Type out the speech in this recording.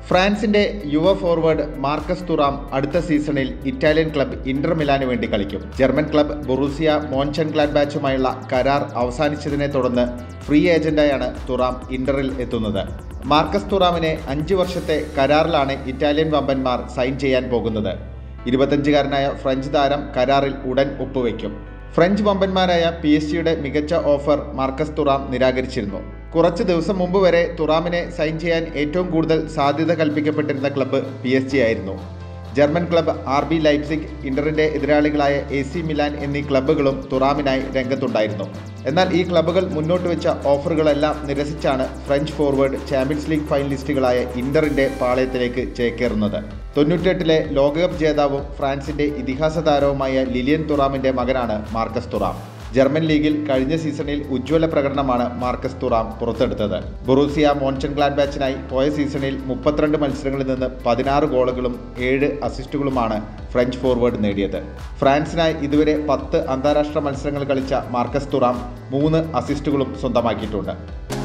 ഫ്രാൻസിന്റെ യുവ forward Marcus Thuram അടുത്ത സീസണിൽ ഇറ്റാലിയൻ ക്ലബ് ഇന്റർ മിലാന് വേണ്ടി കളിക്കും ജർമ്മൻ ക്ലബ് ബൊറൂസിയ മോൺചൻ ബാച്ചുമായുള്ള കരാർ അവസാനിച്ചതിനെ തുടർന്ന് ഫ്രീ ഏജന്റായാണ് തുറാം ഇന്ററിൽ എത്തുന്നത് മാർക്കസ് തുറാമിനെ അഞ്ച് വർഷത്തെ കരാറിലാണ് ഇറ്റാലിയൻ വമ്പന്മാർ സൈൻ ചെയ്യാൻ പോകുന്നത് ഇരുപത്തഞ്ചുകാരനായ ഫ്രഞ്ച് താരം കരാറിൽ ഉടൻ ഒപ്പുവെക്കും ഫ്രഞ്ച് വമ്പന്മാരായ പി എസ് ജിയുടെ മികച്ച ഓഫർ മാർക്കസ് തുറാം നിരാകരിച്ചിരുന്നു കുറച്ച് ദിവസം മുമ്പ് വരെ തുറാമിനെ സൈൻ ചെയ്യാൻ ഏറ്റവും കൂടുതൽ സാധ്യത കൽപ്പിക്കപ്പെട്ടിരുന്ന ക്ലബ്ബ് പി എസ് ജി ആയിരുന്നു German club R B Leipzig ഇന്ററിന്റെ എതിരാളികളായ എ സി മിലാൻ എന്നീ ക്ലബ്ബുകളും തുറാമിനായി രംഗത്തുണ്ടായിരുന്നു എന്നാൽ ഈ ക്ലബ്ബുകൾ മുന്നോട്ട് വെച്ച ഓഫറുകളെല്ലാം നിരസിച്ചാണ് ഫ്രഞ്ച് ഫോർവേഡ് ചാമ്പ്യൻസ് ലീഗ് ഫൈനലിസ്റ്റുകളായ ഇന്ററിന്റെ പാളയത്തിലേക്ക് ചേക്കേറുന്നത് തൊണ്ണൂറ്റെട്ടിലെ ലോകകപ്പ് ജേതാവും ഫ്രാൻസിന്റെ ഇതിഹാസ താരവുമായ ലിലിയൻ തുറാമിന്റെ മകനാണ് മാർക്കസ് തുറാം ജർമ്മൻ ലീഗിൽ കഴിഞ്ഞ സീസണിൽ ഉജ്ജ്വല പ്രകടനമാണ് മാർക്കസ് തുറാം പുറത്തെടുത്തത് ബൊറൂസിയ മോൺചൻ ബാച്ചിനായി പോയ സീസണിൽ മുപ്പത്തിരണ്ട് മത്സരങ്ങളിൽ നിന്ന് പതിനാറ് ഗോളുകളും ഏഴ് അസിസ്റ്റുകളുമാണ് ഫ്രഞ്ച് ഫോർവേഡ് നേടിയത് ഫ്രാൻസിനായി ഇതുവരെ പത്ത് അന്താരാഷ്ട്ര മത്സരങ്ങൾ കളിച്ച മാർക്കസ് തുറാം മൂന്ന് അസിസ്റ്റുകളും സ്വന്തമാക്കിയിട്ടുണ്ട്